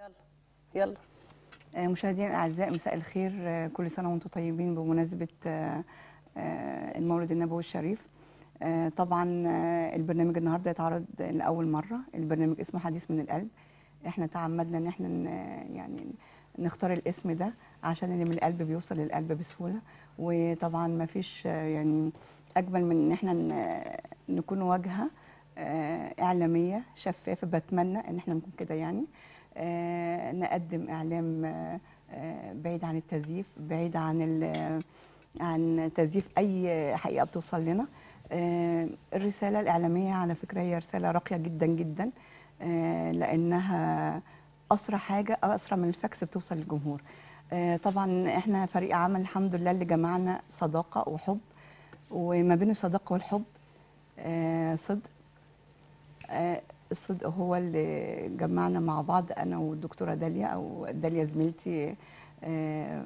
يلا يلا آه، مشاهدينا الاعزاء مساء الخير آه، كل سنه وانتم طيبين بمناسبه آه، آه، المولد النبوي الشريف آه، طبعا آه، البرنامج النهارده يتعرض لاول مره البرنامج اسمه حديث من القلب احنا تعمدنا ان احنا ن- يعني نختار الاسم ده عشان اللي من القلب بيوصل للقلب بسهوله وطبعا ما فيش آه، يعني اجمل من ان احنا ن- نكون واجهه آه، اعلاميه شفافه بتمنى ان احنا نكون كده يعني آه، نقدم اعلام آه، آه، بعيد عن التزييف بعيد عن ال- عن تزييف اي حقيقه بتوصل لنا آه، الرساله الاعلاميه على فكره هي رساله راقيه جدا جدا آه، لانها اسرع حاجه اسرع من الفاكس بتوصل للجمهور آه، طبعا احنا فريق عمل الحمد لله اللي جمعنا صداقه وحب وما بين الصداقه والحب آه، صدق آه، الصدق هو اللي جمعنا مع بعض انا والدكتوره داليا او داليا زميلتي آه،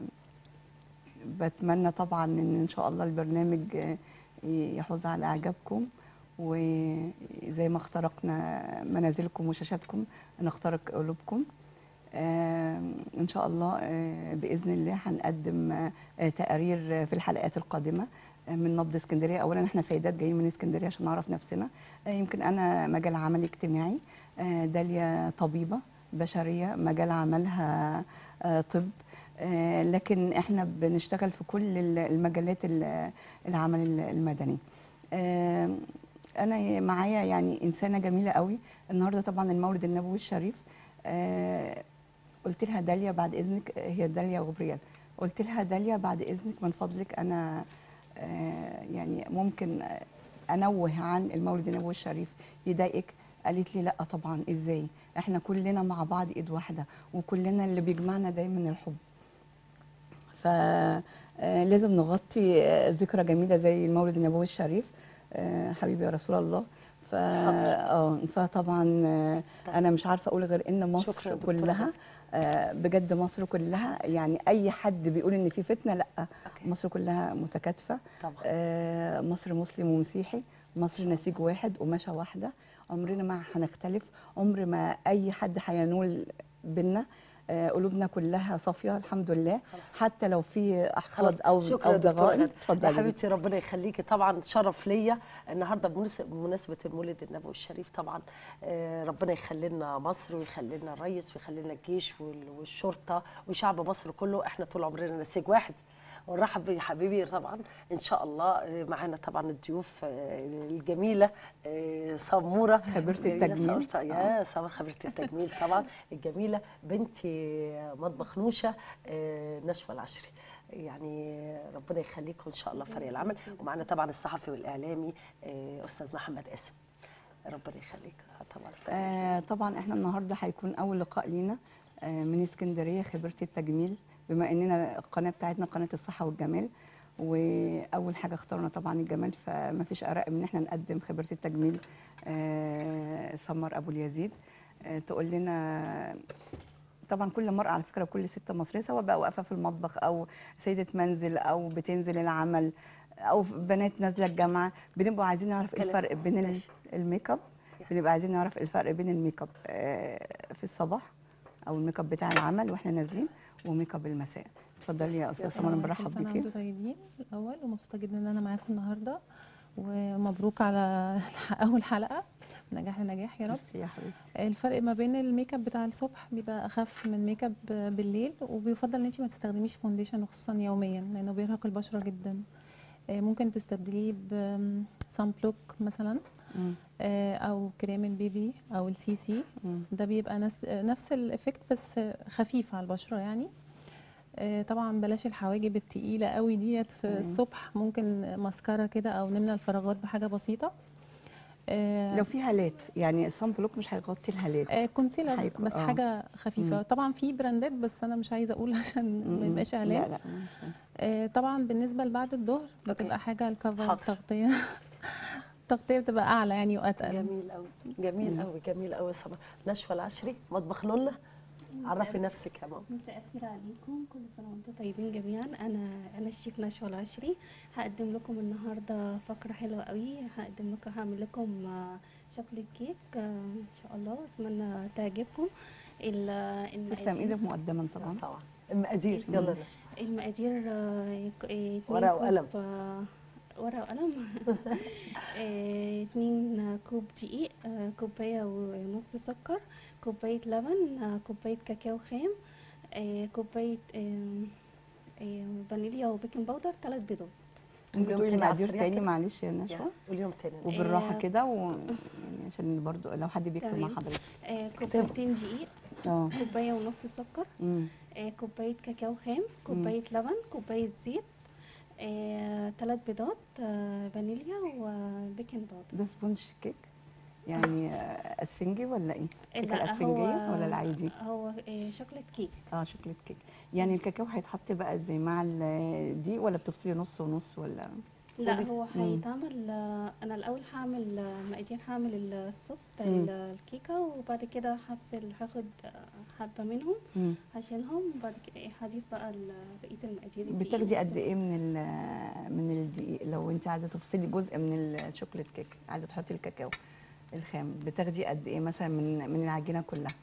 بتمنى طبعا ان ان شاء الله البرنامج آه، يحوز على اعجابكم وزي ما اخترقنا منازلكم وشاشاتكم نخترق قلوبكم آه، ان شاء الله آه، باذن الله هنقدم آه، تقارير في الحلقات القادمه آه، من نبض اسكندريه اولا احنا سيدات جايين من اسكندريه عشان نعرف نفسنا آه، يمكن انا مجال عملي اجتماعي آه، داليا طبيبه بشريه مجال عملها آه، طب آه، لكن احنا بنشتغل في كل ال- المجالات ال- العمل المدني آه، انا معايا يعني انسانه جميله قوي النهارده طبعا المولد النبوي الشريف آه، قلت لها داليا بعد اذنك هي داليا غبريال قلت لها داليا بعد اذنك من فضلك انا آه، يعني ممكن آه، انوه عن المولد النبوي الشريف يضايقك قالت لي لا طبعا ازاي احنا كلنا مع بعض ايد واحده وكلنا اللي بيجمعنا دايما الحب فلازم نغطي آه، ذكرى جميله زي المولد النبوي الشريف آه، حبيبي يا رسول الله ف اه فطبعا آه، انا مش عارفه اقول غير ان شكراً مصر يا دكتورة كلها آه، بجد مصر كلها يعني اي حد بيقول ان في فتنه لا أوكي. مصر كلها متكاتفه طبعا آه، مصر مسلم ومسيحي مصر نسيج واحد قماشه واحده عمرنا ما هنختلف عمر ما اي حد هينول بينا آه، قلوبنا كلها صافيه الحمد لله خلاص. حتى لو في خلاص احقاد او شكرا او يا دكتورة ضغائن غادة. يا اتفضلي حبيبتي ربنا يخليكي طبعا شرف ليا النهارده بمناسب- بمناسبه المولد النبوي الشريف طبعا آه، ربنا يخلي لنا مصر ويخلي لنا الريس ويخلي لنا الجيش وال- والشرطه وشعب مصر كله احنا طول عمرنا نسيج واحد ونرحب بحبيبي طبعا ان شاء الله آه، معانا طبعا الضيوف آه، الجميله آه، سموره خبيرة جميلة التجميل. سمرة- يا سمر خبيره التجميل طبعا الجميله بنتي مطبخ نوشه آه، نشوى العشري يعني ربنا يخليكم ان شاء الله فريق العمل ومعنا طبعا الصحفي والاعلامي آه، استاذ محمد قاسم ربنا يخليك آه، طبعا فريق آه طبعا احنا النهارده هيكون اول لقاء لينا آه من اسكندريه خبره التجميل بما اننا القناه بتاعتنا قناه الصحه والجمال واول حاجه اخترنا طبعا الجمال فما فيش ارق من ان احنا نقدم خبره التجميل آه سمر ابو اليزيد آه تقول لنا طبعا كل مرأة على فكرة وكل ست مصرية سواء بقى واقفة في المطبخ أو سيدة منزل أو بتنزل العمل أو بنات نازلة الجامعة بنبقى عايزين نعرف ايه كلام. الفرق بين ال- ماشي. الميك اب بنبقى عايزين نعرف الفرق بين الميك اب آه، في الصباح او الميك اب بتاع العمل واحنا نازلين وميك اب المساء اتفضلي يا استاذ سمر كل برحب سنة بيكي وانتم طيبين الاول ومبسوطه جدا ان انا معاكم النهارده ومبروك على اول حلقه من نجاح لنجاح يا رب ميرسي يا حبيبتي الفرق ما بين الميك اب بتاع الصبح بيبقى اخف من ميك اب بالليل وبيفضل ان انت ما تستخدميش فونديشن خصوصا يوميا لانه بيرهق البشره جدا آه، ممكن تستبدليه بسان بلوك مثلا مم. آه، او كريم البيبي او السي سي مم. ده بيبقى نفس نفس الافكت بس خفيف على البشره يعني آه، طبعا بلاش الحواجب التقيله قوي ديت في مم. الصبح ممكن ماسكارا كده او نملى الفراغات بحاجه بسيطه آه، لو في هالات يعني الصن بلوك مش هيغطي الهالات آه، كونسيلر هيكون- بس آه. حاجه خفيفه مم. طبعا في براندات بس انا مش عايزه اقول عشان ما مم. يبقاش لا اعلان لا آه، طبعا بالنسبه لبعد الظهر أوكي. بتبقى حاجه الكفر حاضر. التغطيه التغطيه بتبقى اعلى يعني واتقل جميل قوي جميل قوي جميل قوي يا سمر نشوى العشري مطبخ لولا عرفي نفسك يا ماما مساء الخير عليكم كل سنة وانتم طيبين جميعا أنا أنا الشيف نشوى العشري هقدم لكم النهاردة فقرة حلوة قوي هقدم لكم هعمل لكم آه، شوكليت كيك آه، إن شاء الله أتمنى تعجبكم ال- تسلم المقادير ايدك مقدما طبعا طبعا المقادير يلا يا نشوى المقادير آه، يك- آه، اتنين ورقة كوب، وقلم. آه، ورقة وقلم آه، اتنين كوب دقيق آه، كوباية ونص سكر كوباية لبن آه، كوباية كاكاو خام آه، كوباية آه، آه، فانيليا وبيكنج باودر ثلاث بيضات ممكن اليوم تقولي تاني على المقادير السريع تاني كده. معلش يا نشوى واليوم تاني وبالراحه آه، كده و... يعني عشان برضو لو حد بيكتب مع تمام. حضرتك آه، كوبايتين دقيق اه كوباية ونص سكر أمم. آه، كوباية كاكاو خام كوباية لبن كوباية زيت ثلاث بيضات آه، فانيليا وبيكنج باودر ده سبونج كيك يعني آه، اسفنجي ولا ايه؟ كيكه لا، الاسفنجيه هو- ولا العادي؟ هو آه، شوكليت كيك اه شوكليت كيك يعني الكاكاو هيتحط بقى ازاي مع الدقيق ولا بتفصلي نص ونص ولا لا قولي. هو مم. هيتعمل آه، انا الاول هعمل آه، مقادير هعمل الصوص بتاع مم. ال- الكيكه وبعد كده هفصل هاخد آه، حبه منهم مم. هشيلهم وبعد كده إيه، هضيف بقى ال- بقيه المقادير الدقيق بتاخدي قد والسكر. ايه من ال- من الدقيق لو انت عايزه تفصلي جزء من الشوكليت كيك عايزه تحطي الكاكاو الخام بتاخدي قد ايه مثلا من من العجينه كلها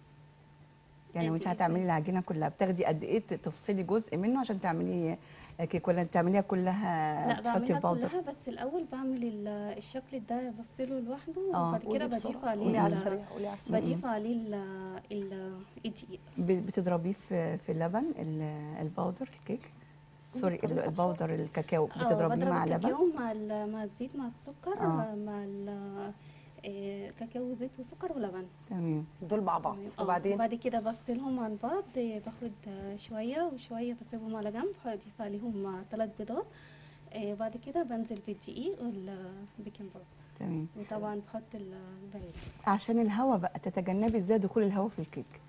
يعني قد وانت إيه هتعملي إزاي؟ العجينه كلها بتاخدي قد ايه ت- تفصلي جزء منه عشان تعملي كيك ولا تعمليها كلها لا بتحطي بعملها الباودر كلها بس الاول بعمل ال- الشوكليت ده بفصله لوحده آه. وبعد قولي كده بسرعة، بضيف عليه قولي على ال- السريع قولي على السريع بضيف عليه ال- ال- الدقيق ب- بتضربيه في في اللبن ال- الباودر الكيك سوري ال- بطريقة الباودر الكاكاو اه بتضربيه بضرب مع لبن الكاكاو مع ال- مع الزيت مع السكر آه. مع ال- آه، كاكاو وزيت وسكر ولبن تمام دول مع بعض تمام. آه، وبعدين وبعد كده بفصلهم عن بعض آه، باخد آه، شوية وشوية بسيبهم على جنب هضيف عليهم ثلاث بيضات آه، بعد كده بنزل بالدقيق والبيكنج باودر تمام وطبعا بحط ال- الفانيليا عشان الهواء بقى تتجنبي ازاي دخول الهواء في الكيك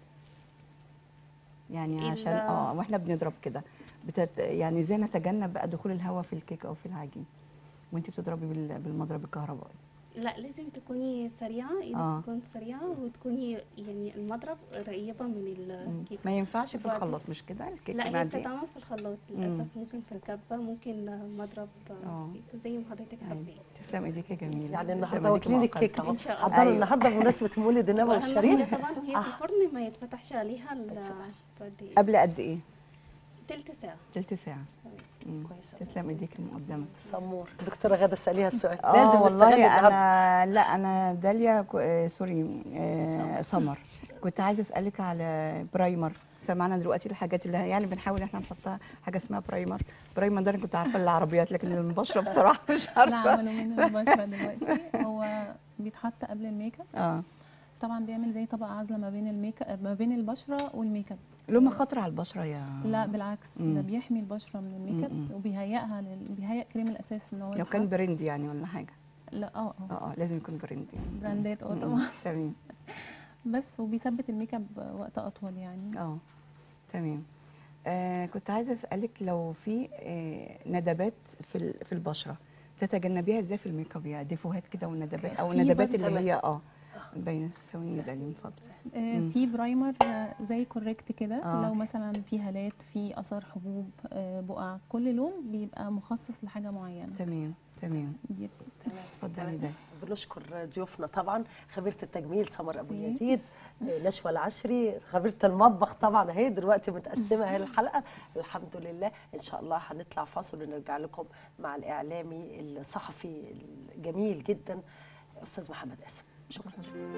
يعني ال- عشان اه واحنا بنضرب كده بتت... يعني ازاي نتجنب بقى دخول الهواء في الكيك او في العجين وانت بتضربي بال... بالمضرب الكهربائي لا لازم تكوني سريعة ايدك آه. تكون سريعة وتكوني يعني المضرب قريبة من مم. الكيك ما ينفعش في وبعدين- الخلاط مش كده الكيك لا هي العادي بتتعمل في الخلاط للأسف ممكن في الكبة ممكن مضرب آه، آه. زي ما حضرتك أيوة. حابة تسلم ايديك يا جميله يعني تسلم النهارده إيديكي واكلين معقدة. الكيك اهو إن شاء الله. حضروا أيوة. النهارده بمناسبه مولد النبوي وأهم الشريف حاجة طبعا هي آه. في الفرن ما يتفتحش عليها ال- يتفتحش. بعد قبل قد ايه تلت ساعة تلت ساعه مم. كويس أوي. تسلم ايديك المقدمه سمور دكتوره غاده اساليها السؤال اه لازم نستغل والله النهارده انا لا انا داليا كو- آه سوري آه سمر كنت عايزه اسالك على برايمر سمعنا دلوقتي الحاجات اللي يعني بنحاول احنا نحطها حاجه اسمها برايمر برايمر ده انا كنت عارفه العربيات لكن البشره بصراحه مش لا عارفه عملوا منه البشره دلوقتي هو بيتحط قبل الميك اب اه طبعا بيعمل زي طبقه عازله ما بين الميك اب ما بين البشره والميك اب له مخاطر على البشره يا لا بالعكس مم. ده بيحمي البشره من الميك مم. اب وبيهيئها لل... بيهيئ كريم الاساس ان هو لو كان يتحط. برند يعني ولا حاجه لا اه اه اه اه لازم يكون برند يعني براندات اه مم. طبعا تمام بس وبيثبت الميك اب وقت اطول يعني اه تمام آه كنت عايزه اسالك لو في آه ندبات في ال- في البشره تتجنبيها ازاي في الميك اب يعني ديفوهات كده والندبات او في الندبات برضه اللي هي اه باينه ثواني ده من فضلك آه، مم. في برايمر آه، زي كوريكت كده آه. لو مثلا في هالات في اثار حبوب آه، بقع كل لون بيبقى مخصص لحاجه معينه تمام تمام دي تمام اتفضلي ده بنشكر ضيوفنا طبعا خبيره التجميل سمر ابو ميرسي. يزيد آه، نشوى العشري خبيره المطبخ طبعا اهي دلوقتي متقسمه اهي الحلقه الحمد لله ان شاء الله هنطلع فاصل ونرجع لكم مع الاعلامي الصحفي الجميل جدا استاذ محمد قاسم شكرا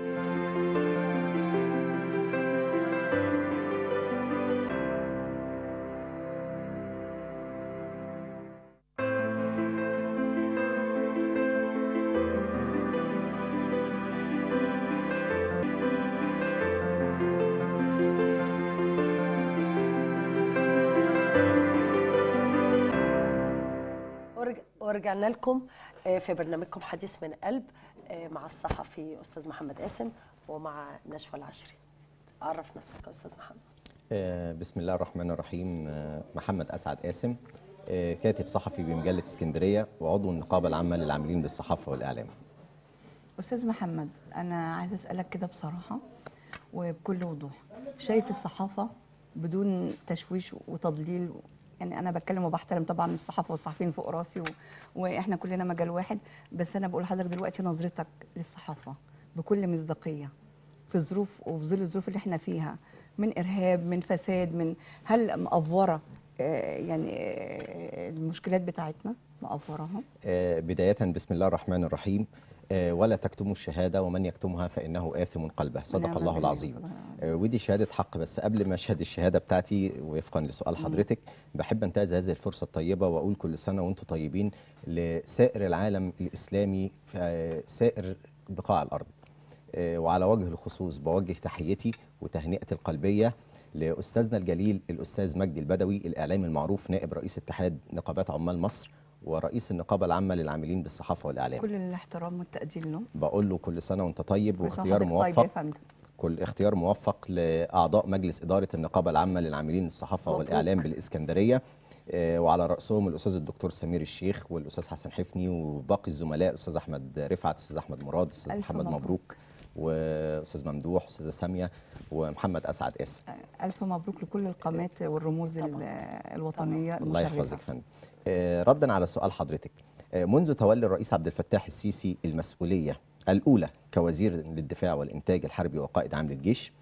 ورج- ورجعنا لكم آه، في برنامجكم حديث من قلب آه، مع الصحفي استاذ محمد قاسم ومع نشوى العشري عرف نفسك يا استاذ محمد آه، بسم الله الرحمن الرحيم آه، محمد أسعد قاسم آه، كاتب صحفي بمجلة اسكندرية وعضو النقابة العامة للعاملين بالصحافة والإعلام استاذ محمد انا عايزه اسالك كده بصراحه وبكل وضوح شايف الصحافه بدون تشويش وتضليل يعني انا بتكلم وبحترم طبعا الصحافه والصحفيين فوق راسي و... واحنا كلنا مجال واحد بس انا بقول لحضرتك دلوقتي نظرتك للصحافه بكل مصداقيه في ظروف وفي ظل الظروف اللي احنا فيها من ارهاب من فساد من هل مقفره آه، يعني آه، المشكلات بتاعتنا مقفراها آه، بداية بسم الله الرحمن الرحيم آه، ولا تكتموا الشهادة ومن يكتمها فإنه آثم قلبه صدق نعم الله بالله، العظيم صدق الله العظيم. آه، ودي شهادة حق بس قبل ما أشهد الشهادة بتاعتي وفقا لسؤال حضرتك بحب أنتهز هذه الفرصة الطيبة وأقول كل سنة وأنتم طيبين لسائر العالم الإسلامي في آه، سائر بقاع الأرض آه، وعلى وجه الخصوص بوجه تحيتي وتهنئتي القلبية لأستاذنا الجليل الأستاذ مجدي البدوي الإعلامي المعروف نائب رئيس اتحاد نقابات عمال مصر ورئيس النقابة العامة للعاملين بالصحافة والإعلام كل الاحترام والتقدير له بقول له كل سنة وأنت طيب كل سنة واختيار وحضرتك طيب يا موفق فندم. كل اختيار موفق لأعضاء مجلس إدارة النقابة العامة للعاملين الصحافة مبروك. والإعلام بالإسكندرية آه، وعلى رأسهم الأستاذ الدكتور سمير الشيخ والأستاذ حسن حفني وباقي الزملاء الأستاذ أحمد رفعت الأستاذ أحمد مراد الأستاذ ألف محمد مبروك. مبروك وأستاذ ممدوح أستاذة سامية ومحمد أسعد قاسم الف مبروك لكل القامات والرموز ال- الوطنيه الله المشرفة. يحفظك يا فندم آه، ردا على سؤال حضرتك آه، منذ تولي الرئيس عبد الفتاح السيسي المسؤوليه الاولى كوزير للدفاع والانتاج الحربي وقائد عام للجيش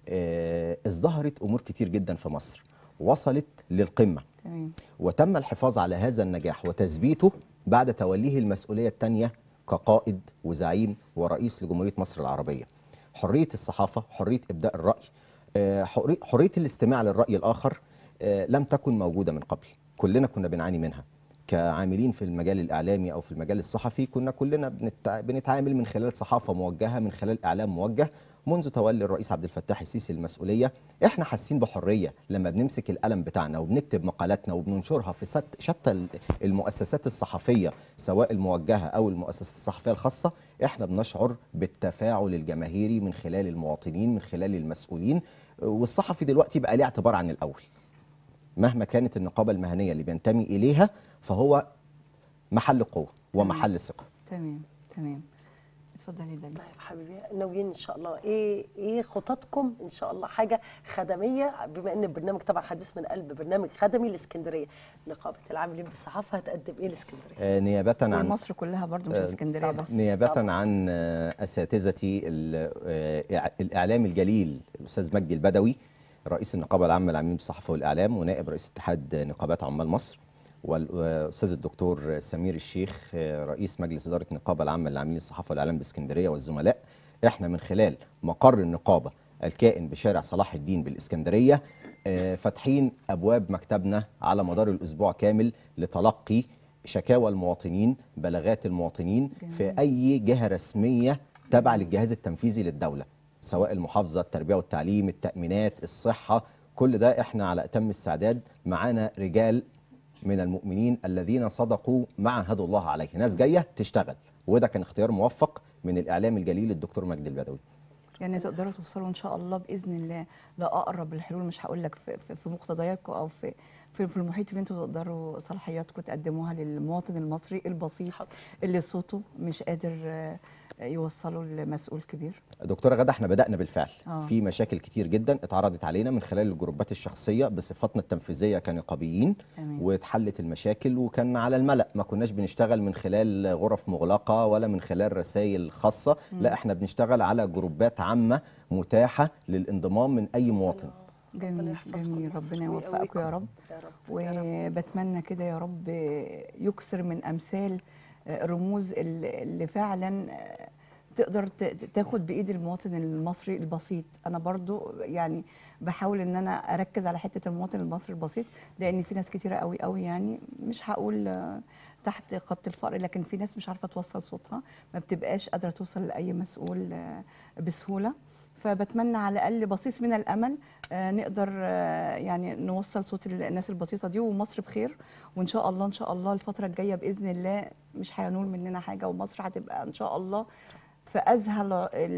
آه، ازدهرت امور كتير جدا في مصر وصلت للقمه تمام وتم الحفاظ على هذا النجاح وتثبيته بعد توليه المسؤوليه الثانيه كقائد وزعيم ورئيس لجمهوريه مصر العربيه. حريه الصحافه، حريه ابداء الراي، آه، حري- حريه الاستماع للراي الاخر آه، لم تكن موجوده من قبل، كلنا كنا بنعاني منها. كعاملين في المجال الاعلامي او في المجال الصحفي كنا كلنا بنتع... بنتعامل من خلال صحافه موجهه من خلال اعلام موجه منذ تولي الرئيس عبد الفتاح السيسي المسؤوليه احنا حاسين بحريه لما بنمسك القلم بتاعنا وبنكتب مقالاتنا وبننشرها في ست... شتى ال- المؤسسات الصحفيه سواء الموجهه او المؤسسات الصحفيه الخاصه احنا بنشعر بالتفاعل الجماهيري من خلال المواطنين من خلال المسؤولين والصحفي دلوقتي بقى ليه اعتبار عن الاول مهما كانت النقابه المهنيه اللي بينتمي اليها فهو محل قوه ومحل ثقه تمام تمام اتفضلي داليا طيب حبيبي ناويين ان شاء الله ايه ايه خططكم ان شاء الله حاجه خدميه بما ان البرنامج طبعا حديث من قلب برنامج خدمي لاسكندريه نقابه العاملين بالصحافه هتقدم ايه لاسكندريه آه، نيابه عن ومصر كلها برضو مش آه، اسكندريه بس نيابة طبعاً. عن آه، أساتذتي ال- آه، إع- الإعلام الجليل الأستاذ مجدي البدوي رئيس النقابة العامة للعاملين بالصحافة والإعلام ونائب رئيس اتحاد نقابات عمال مصر والأستاذ الدكتور سمير الشيخ آه، رئيس مجلس إدارة النقابة العامة للعاملين بالصحافة والإعلام باسكندرية والزملاء إحنا من خلال مقر النقابة الكائن بشارع صلاح الدين بالإسكندرية آه، فاتحين أبواب مكتبنا على مدار الأسبوع كامل لتلقي شكاوى المواطنين بلاغات المواطنين في أي جهة رسمية تابعة للجهاز التنفيذي للدولة سواء المحافظة التربية والتعليم التأمينات الصحة كل ده احنا على أتم استعداد معانا رجال من المؤمنين الذين صدقوا ما عهدوا الله عليه ناس جاية تشتغل وده كان اختيار موفق من الإعلام الجليل الدكتور مجدي البدوي يعني تقدروا توصلوا ان شاء الله باذن الله لاقرب الحلول مش هقول لك في, في, في مقتضياتكم او في في, في المحيط اللي انتوا تقدروا صلاحياتكم تقدموها للمواطن المصري البسيط حاضر. اللي صوته مش قادر آه، يوصله لمسؤول كبير دكتورة غدا احنا بدأنا بالفعل آه. في مشاكل كتير جدا اتعرضت علينا من خلال الجروبات الشخصية بصفتنا التنفيذية كنقابيين تمام. واتحلت المشاكل وكان على الملأ ما كناش بنشتغل من خلال غرف مغلقة ولا من خلال رسائل خاصة لا احنا بنشتغل على جروبات عامة متاحة للانضمام من أي مواطن جميل يحفظكم جميل مصر ربنا يوفقكم يا رب يا رب يا رب. وبتمنى كده يا رب يكسر من امثال رموز ال- اللي فعلا تقدر ت- تاخد بايد المواطن المصري البسيط انا برضو يعني بحاول ان انا اركز على حته المواطن المصري البسيط لان في ناس كتيره قوي قوي يعني مش هقول آه، تحت خط الفقر لكن في ناس مش عارفه توصل صوتها ما بتبقاش قادره توصل لاي مسؤول آه، بسهوله فبتمنى على الاقل بصيص من الامل آه، نقدر آه، يعني نوصل صوت الناس البسيطه دي ومصر بخير وان شاء الله ان شاء الله الفتره الجايه باذن الله مش هينول مننا حاجه ومصر هتبقى ان شاء الله في ازهى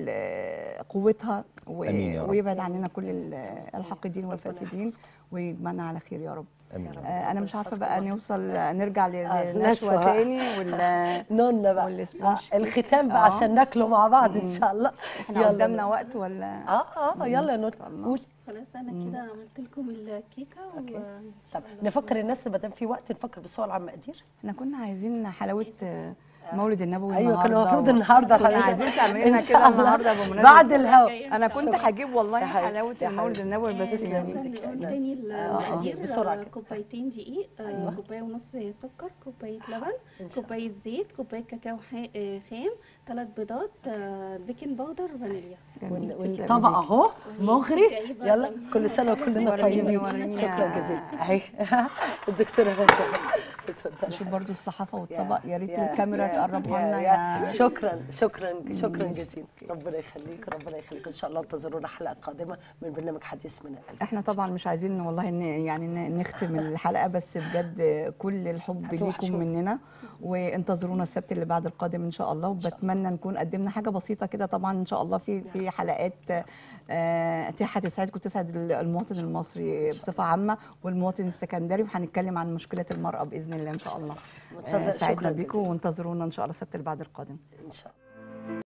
ال- قوتها و- آمين يا رب. ويبعد عننا كل ال- الحاقدين والفاسدين ويجمعنا على خير يا رب امين يا رب. آه، انا مش عارفه بقى يحفظكم نوصل نرجع آه، للنشوه نشوة بقى. تاني ولا نونا بقى والسبونج آه كيك. الختام بقى آه. عشان ناكله مع بعض ان مم. شاء الله احنا يلا قدامنا نونا. وقت ولا اه اه يلا يا نونا الله. قول خلاص انا كده عملت لكم الكيكه أوكي. وإن طب شاء الله نفكر الناس ما دام في وقت نفكر بالسؤال عن مقادير احنا كنا عايزين حلاوه آه، مولد النبوي ايوه كان النهارده المفروض و- النهارده كنا الحقيقة. عايزين تعملي إن لنا شاء كده الله. النهارده بمناسبه بعد الهوا انا كنت هجيب والله يا حبيبتي، حلاوه يا المولد حبيبتي. النبوي بس تسلمي يعني ايدك. نقول تاني المقادير بسرعة آه، كده. كوبايتين دقيق آه، أيوة. كوباية ونص سكر كوباية لبن إن شاء الله. كوباية زيت كوباية كاكاو ح- آه، خام ثلاث بيضات آه، بيكنج باودر فانيليا جميل. وال- تسلمي والطبق ليكي. اهو مغري جايبة يلا لما- كل سنه وكلنا وريني- طيبين وريني شكرا يا- جزيلا اهي الدكتوره هدى اتفضلي نشوف برضو الصحافه والطبق يا ريت يا- الكاميرا يا- تقربها يا- لنا يا- يا شكرا شكرا شكرا ماشي. جزيلا ربنا يخليك ربنا يخليك ان شاء الله انتظرونا حلقه قادمه من برنامج حديث من القلب احنا طبعا مش عايزين والله ن- يعني ن- نختم الحلقه بس بجد كل الحب ليكم هتوحشونا. مننا وانتظرونا السبت اللي بعد القادم ان شاء الله وبتمنى نكون قدمنا حاجه بسيطه كده طبعا ان شاء الله في في حلقات آه، هتسعدكم تسعد المواطن المصري بصفه عامه والمواطن السكندري وهنتكلم عن مشكله المراه باذن الله ان شاء الله منتظر- آه، سعدنا شكراً بيكم جزيلاً. وانتظرونا ان شاء الله السبت اللي بعد القادم ان شاء الله